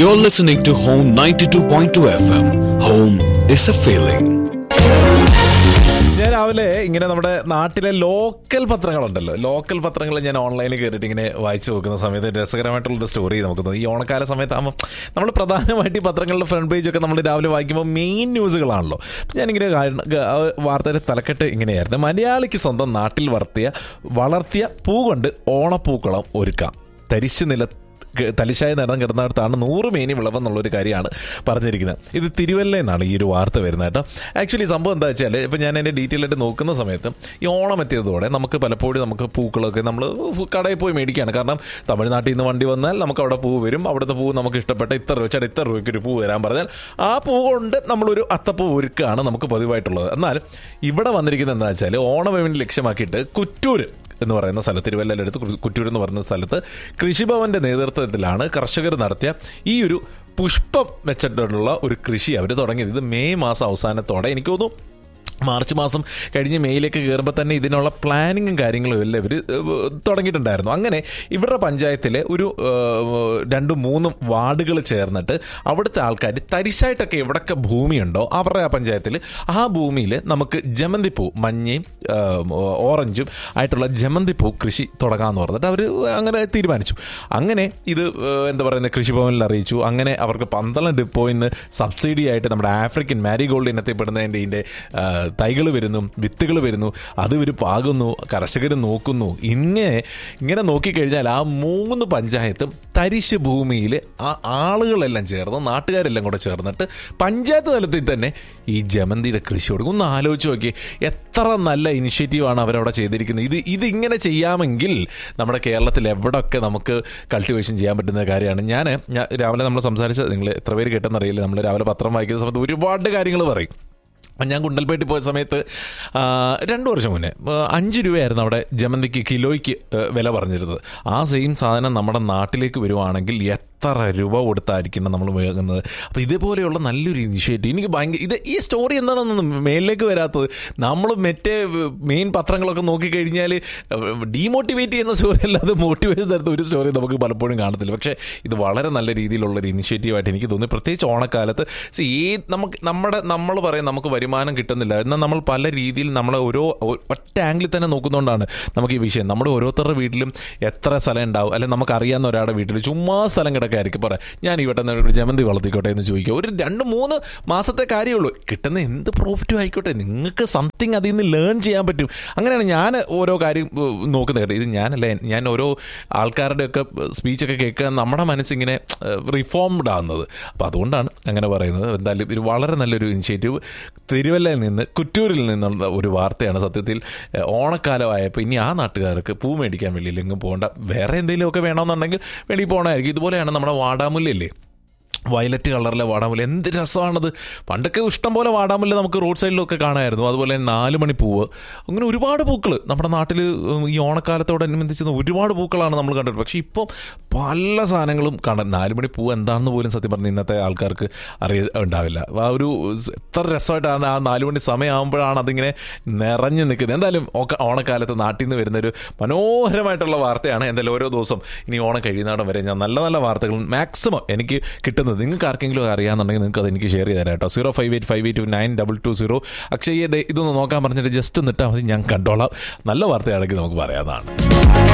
You're listening to Home 92.2 FM. Home is a feeling. ഞാൻ രാവിലെ ഇങ്ങനെ നമ്മുടെ നാട്ടിലെ ലോക്കൽ പത്രങ്ങളുണ്ടല്ലോ ലോക്കൽ പത്രങ്ങൾ ഞാൻ ഓൺലൈനിൽ കയറിയിട്ട് ഇങ്ങനെ വായിച്ചു നോക്കുന്ന സമയത്ത് രസകരമായിട്ടുള്ള സ്റ്റോറി നമുക്ക് തോന്നി ഈ ഓണക്കാല സമയത്താകുമ്പോൾ നമ്മൾ പ്രധാനമായിട്ട് ഈ പത്രങ്ങളുടെ ഫ്രണ്ട് പേജ് ഒക്കെ നമ്മൾ രാവിലെ വായിക്കുമ്പോൾ മെയിൻ ന്യൂസുകളാണല്ലോ അപ്പം ഞാനിങ്ങനെ കാണ- ഗ- ആ വാർത്തയുടെ തലക്കെട്ട് ഇങ്ങനെയായിരുന്നു മലയാളിക്ക് സ്വന്തം നാട്ടിൽ വളർത്തിയ വളർത്തിയ പൂ കൊണ്ട് ഓണപ്പൂക്കളം ഒരുക്കാം തരിശു നില ക- തലിശായ നടൻ കിടന്നിടത്താണ് നൂറ് മേനി വിളവെന്നുള്ളൊരു കാര്യമാണ് പറഞ്ഞിരിക്കുന്നത് ഇത് തിരുവല്ലയിൽ നിന്നാണ് ഈ ഒരു വാർത്ത വരുന്നത് കേട്ടോ ആക്ച്വലി സംഭവം എന്താ വെച്ചാൽ ഇപ്പം ഞാൻ എൻ്റെ ഡീറ്റെയിൽ ആയിട്ട് നോക്കുന്ന സമയത്ത് ഈ ഓണം എത്തിയതോടെ നമുക്ക് പലപ്പോഴും നമുക്ക് പൂക്കളൊക്കെ നമ്മൾ കടയിൽ പോയി മേടിക്കുകയാണ് കാരണം തമിഴ്നാട്ടിൽ നിന്ന് വണ്ടി വന്നാൽ നമുക്ക് അവിടെ പൂ വരും അവിടുത്തെ പൂ നമുക്ക് ഇഷ്ടപ്പെട്ട ഇത്ര രൂപ ചേട്ടാ ഇത്ര രൂപയ്ക്ക് ഒരു പൂ വരാൻ പറഞ്ഞാൽ ആ പൂ കൊണ്ട് നമ്മളൊരു അത്തപ്പൂ ഒരുക്കുകയാണ് നമുക്ക് പതിവായിട്ടുള്ളത് എന്നാൽ ഇവിടെ വന്നിരിക്കുന്നത് എന്താ വെച്ചാൽ ഓണം ലക്ഷ്യമാക്കിയിട്ട് കുറ്റൂര് എന്ന് പറയുന്ന സ്ഥലത്ത് തിരുവല്ലയിലടുത്ത് കു- കുറ്റൂർ എന്ന് പറയുന്ന സ്ഥലത്ത് കൃഷിഭവന്റെ നേതൃത്വത്തിലാണ് കർഷകർ നടത്തിയ ഈ ഒരു പുഷ്പം വെച്ചിട്ടുള്ള ഒരു കൃഷി അവർ തുടങ്ങിയത് ഇത് മെയ് മാസം അവസാനത്തോടെ എനിക്ക് തോന്നുന്നു മാർച്ച് മാസം കഴിഞ്ഞ് മെയ്യിലേക്ക് കയറുമ്പോൾ തന്നെ ഇതിനുള്ള പ്ലാനിങ്ങും കാര്യങ്ങളും എല്ലാം ഇവർ തുടങ്ങിയിട്ടുണ്ടായിരുന്നു അങ്ങനെ ഇവരുടെ പഞ്ചായത്തിലെ ഒരു ഏഹ്, രണ്ടും മൂന്നും വാർഡുകൾ ചേർന്നിട്ട് അവിടുത്തെ ആൾക്കാർ തരിശായിട്ടൊക്കെ എവിടൊക്കെ ഭൂമിയുണ്ടോ അവരുടെ ആ പഞ്ചായത്തിൽ ആ ഭൂമിയിൽ നമുക്ക് ജമന്തിപ്പൂ മഞ്ഞയും ഏഹ്, ഓറഞ്ചും ആയിട്ടുള്ള ജമന്തിപ്പൂ കൃഷി തുടങ്ങാമെന്ന് പറഞ്ഞിട്ട് അവർ അങ്ങനെ തീരുമാനിച്ചു അങ്ങനെ ഇത് ഏഹ്, എന്താ പറയുന്നത് കൃഷിഭവനിൽ അറിയിച്ചു അങ്ങനെ അവർക്ക് പന്തളം ഡിപ്പോയിൽ നിന്ന് സബ്സിഡി ആയിട്ട് നമ്മുടെ ആഫ്രിക്കൻ മാരിഗോൾഡ് ഇനത്തിൽപ്പെടുന്നതിൻ്റെ ഇതിൻ്റെ തൈകൾ വരുന്നു വിത്തുകൾ വരുന്നു അത് ഇവർ പാകുന്നു കർഷകർ നോക്കുന്നു ഇങ്ങനെ ഇങ്ങനെ നോക്കിക്കഴിഞ്ഞാൽ ആ മൂന്ന് പഞ്ചായത്തും തരിശ് ഭൂമിയിൽ ആ ആളുകളെല്ലാം ചേർന്ന് നാട്ടുകാരെല്ലാം കൂടെ ചേർന്നിട്ട് പഞ്ചായത്ത് തലത്തിൽ തന്നെ ഈ ജമന്തിയുടെ കൃഷി കൊടുക്കും ഒന്ന് ആലോചിച്ച് നോക്കി എത്ര നല്ല ഇനിഷ്യേറ്റീവാണ് അവരവിടെ ചെയ്തിരിക്കുന്നത് ഇത് ഇതിങ്ങനെ ചെയ്യാമെങ്കിൽ നമ്മുടെ കേരളത്തിൽ എവിടെയൊക്കെ നമുക്ക് കൾട്ടിവേഷൻ ചെയ്യാൻ പറ്റുന്ന കാര്യമാണ് ഞാൻ ഞാൻ രാവിലെ നമ്മൾ സംസാരിച്ചത് നിങ്ങൾ എത്ര പേര് കേട്ടെന്നറിയില്ല നമ്മൾ രാവിലെ പത്രം വായിക്കുന്ന സമയത്ത് ഒരുപാട് കാര്യങ്ങൾ പറയും ഞാൻ കുണ്ടൽപേട്ടിൽ പോയ സമയത്ത് ആ, രണ്ട് വർഷം മുന്നേ ആ, അഞ്ച് രൂപയായിരുന്നു അവിടെ ജമന്തിക്ക് കിലോയ്ക്ക് ആ, വില പറഞ്ഞിരുന്നത് ആ സെയിം സാധനം നമ്മുടെ നാട്ടിലേക്ക് വരുവാണെങ്കിൽ എത്ര രൂപ കൊടുത്തായിരിക്കണം നമ്മൾ വാങ്ങുന്നത് അപ്പോൾ ഇതേപോലെയുള്ള നല്ലൊരു ഇനിഷ്യേറ്റീവ് എനിക്ക് ഭയങ്കര ഇത് ഈ സ്റ്റോറി എന്താണെന്ന് മേലിലേക്ക് വരാത്തത് നമ്മൾ മറ്റേ മെയിൻ പത്രങ്ങളൊക്കെ നോക്കിക്കഴിഞ്ഞാൽ ഡീമോട്ടിവേറ്റ് ചെയ്യുന്ന സ്റ്റോറി അല്ലാതെ മോട്ടിവേറ്റ് തരുന്ന ഒരു സ്റ്റോറി നമുക്ക് പലപ്പോഴും കാണത്തില്ല പക്ഷേ ഇത് വളരെ നല്ല രീതിയിലുള്ള ഒരു ഇനിഷ്യേറ്റീവായിട്ട് എനിക്ക് തോന്നി പ്രത്യേകിച്ച് ഓണക്കാലത്ത് see, ഈ നമുക്ക് നമ്മുടെ നമ്മൾ പറയും നമുക്ക് വരുമാനം കിട്ടുന്നില്ല എന്നാൽ നമ്മൾ പല രീതിയിൽ നമ്മളെ ഓരോ ഒ- ഒറ്റ ആംഗിളിൽ തന്നെ നോക്കുന്നതുകൊണ്ടാണ് നമുക്ക് ഈ വിഷയം നമ്മുടെ ഓരോരുത്തരുടെ വീട്ടിലും എത്ര സ്ഥലം ഉണ്ടാവും അല്ലെങ്കിൽ നമുക്ക് അറിയാവുന്ന ഒരാളുടെ വീട്ടിൽ ചുമ്മാ സ്ഥലം കിടക്കായിരിക്കും പറയാം ഞാൻ ഇവിടെ നിന്ന് ഒരു ജമന്തി വളർത്തിക്കോട്ടെ എന്ന് ചോദിക്കുക ഒരു രണ്ട് മൂന്ന് മാസത്തെ കാര്യമുള്ളൂ കിട്ടുന്ന എന്ത് പ്രോഫിറ്റും ആയിക്കോട്ടെ നിങ്ങൾക്ക് സംതിങ് അതിൽ നിന്ന് ലേൺ ചെയ്യാൻ പറ്റും അങ്ങനെയാണ് ഞാൻ ഓരോ കാര്യം ഏഹ്, നോക്കുന്നത് കേട്ടോ ഇത് ഞാനല്ല ഞാൻ ഓരോ ആൾക്കാരുടെയൊക്കെ സ്പീച്ചൊക്കെ കേൾക്കുക നമ്മുടെ മനസ്സിങ്ങനെ റിഫോംഡ് ആവുന്നത് അപ്പോൾ അതുകൊണ്ടാണ് അങ്ങനെ പറയുന്നത് എന്തായാലും ഇത് വളരെ നല്ലൊരു ഇനിഷ്യേറ്റീവ് തിരുവല്ലയിൽ നിന്ന് കുറ്റൂരിൽ നിന്നുള്ള ഒരു വാർത്തയാണ് സത്യത്തിൽ ഏഹ്, ഓണക്കാലമായപ്പോൾ ഇനി ആ നാട്ടുകാർക്ക് പൂ മേടിക്കാൻ വെളിയിലെങ്കിലും പോകണ്ട വേറെ എന്തെങ്കിലുമൊക്കെ വേണമെന്നുണ്ടെങ്കിൽ വെളിയിൽ പോകണമായിരിക്കും ഇതുപോലെയാണ് നമ്മുടെ വാടാമുല്ലയില്ലേ വയലറ്റ് കളറിലെ വാടാമുല്ല എന്ത് രസമാണത് പണ്ടൊക്കെ ഇഷ്ടം പോലെ വാടാമുല്ല നമുക്ക് റോഡ് സൈഡിലൊക്കെ കാണാമായിരുന്നു അതുപോലെ നാല് മണി പൂവ് അങ്ങനെ ഒരുപാട് പൂക്കൾ നമ്മുടെ നാട്ടിൽ ഈ ഓണക്കാലത്തോടനുബന്ധിച്ച് ഒരുപാട് പൂക്കളാണ് നമ്മൾ കണ്ടത് പക്ഷേ ഇപ്പോൾ പല സാധനങ്ങളും കാണാം നാല് മണി പൂവ് എന്താണെന്ന് പോലും സത്യം പറഞ്ഞ ഇന്നത്തെ ആൾക്കാർക്ക് അറിയ ഉണ്ടാവില്ല ആ ഒരു സ് എത്ര രസമായിട്ടാണ് ആ നാല് മണി സമയമാകുമ്പോഴാണ് അതിങ്ങനെ നിറഞ്ഞു നിൽക്കുന്നത് എന്തായാലും ഓക്ക- ഓണക്കാലത്ത് നാട്ടിൽ നിന്ന് വരുന്നൊരു മനോഹരമായിട്ടുള്ള വാർത്തയാണ് എന്തായാലും ഓരോ ദിവസം ഇനി ഓണം കഴിയുന്നിടം വരെ ഞാൻ നല്ല നല്ല വാർത്തകൾ മാക്സിമം എനിക്ക് കിട്ടുന്നത് നിങ്ങൾക്ക് ആർക്കെങ്കിലും അറിയാമെന്നുണ്ടെങ്കിൽ നിങ്ങൾക്ക് അത് എനിക്ക് ഷെയർ ചെയ്ത് തരാം കേട്ടോ zero five eight five eight nine double two zero Akshaya ദേ ഇതൊന്ന് നോക്കാൻ പറഞ്ഞിട്ട് ജസ്റ്റ് നിട്ടാൽ മതി ഞാൻ കണ്ടോളാം നല്ല വാർത്തയാണെങ്കിൽ നമുക്ക് പറയാവുന്നതാണ്